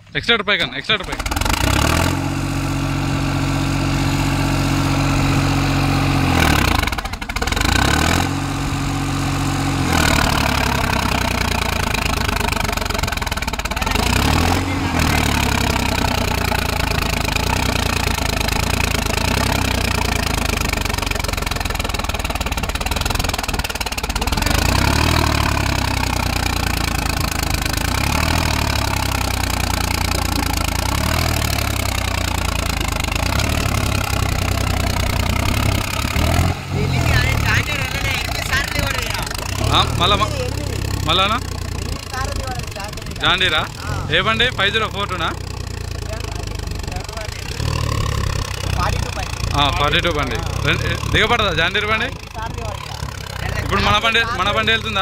Extra పై కన్నా extra పై ఢిల్లీకి ఆయన దాంట్లో వెళ్ళలే ఎనిమిది సార్లు ఇవ్వడు ఈయన. మళ్ళా ఎనిమిది, ఎనిమిది. మళ్ళానా ఎనిమిది సార్లు ఇవ్వడు దాంట్లో. జాండీరా ఏ బండి ఫైవ్ జీరో ఫోర్ టూనా ఫార్టీ టూ బండి. ఫార్టీ టూ బండి రెండు దిగబడదా జాండీర్ బండి ఎనిమిది సార్లు ఇవ్వడు ఈయన. ఇప్పుడు మన బండి మన బండి వెళ్తుందా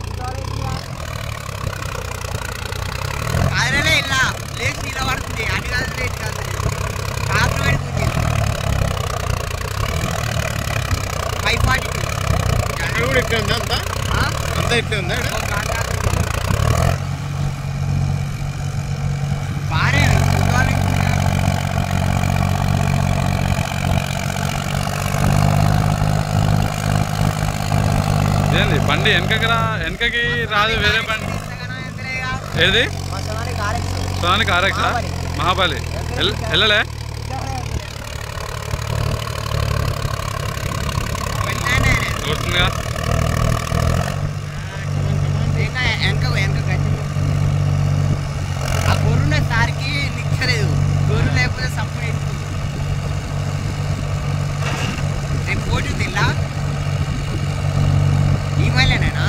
కాదులే ఇలా లేచి నిలబడుతుంది అటు కాదు లేచి కాదు కాపులు పెడుతుంది ఫైవ్ ఫార్టీ టూ అక్కడ కూడా ఇట్లా ఉందా అంతా అంతా ఇట్లా ఉందా ఈడ? బాగానే చూడాలి ఏంది బండి వెనకకి రా వెనకకి రాదు వేరే బండి ఏది సోనానికి ఆర్ఎక్సా మహాబలి ఎల్- వెళ్ళలే వస్తుందిగా ఆ గొర్రున్న సారికి నిచ్చలేదు గొర్రె లేకపోతే సప్పుడు ఎత్తుకుంది రేపు పోటీ ఉంది ఇలా ఈ మళ్ళీనేనా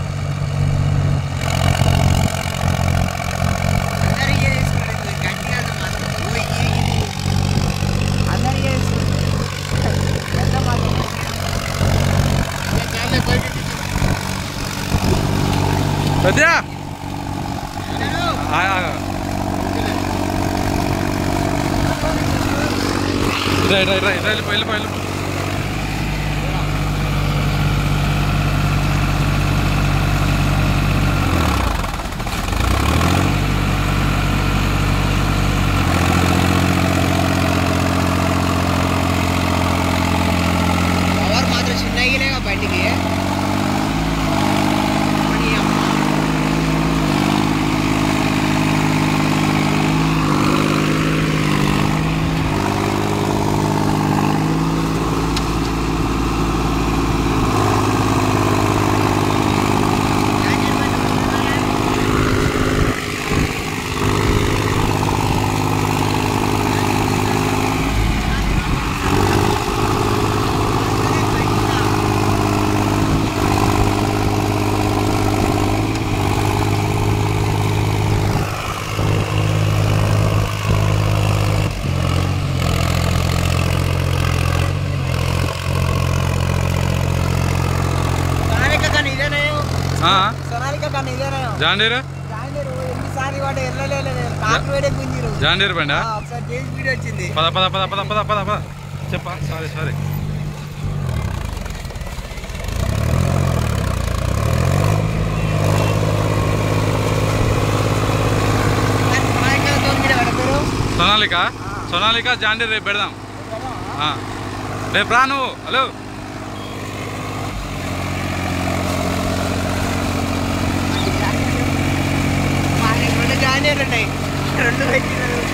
అందరికీ వేసుకోలేదు గట్టిగా మాత్రం ఓ ఇది ఇది అందరికీ వేసుకోలేదు ఎంత మాత్రం చాలే పైకి సత్యా అందరూ ఆ, ఆ, ఆ. ఇట్రా ఇట్రా ఇట్రా ఇట్రా వెళ్ళిపో వెళ్ళిపో వెళ్ళిపో పవర్ మాత్రం చిన్నగిలేగా బండికి అని అమ్మ. సోనాలిక కానీ ఇదేనాయో ఆ, సోనాలిక కానీ ఇదేనాయో జాండీర్ జాయినర్ ఎన్నిసార్లు వాడు వెళ్ళలేదు కాకు వేడే గుంజిరు జాండీర్ బండా ఆ, ఒకసారి చేసి వీడియో వచ్చింది పద పద పద పద పద పద పద చెప్పా సారీ సారీ కానీ సోనాలికతో మీద పెడతారు సోనాలిక సోనాలిక జాండీర్ రేపు పెడదాం ఆ. రేపు రా నువ్వు హలో మా రెండు జాయినర్ ఉన్నాయి రెండు పెట్టినారు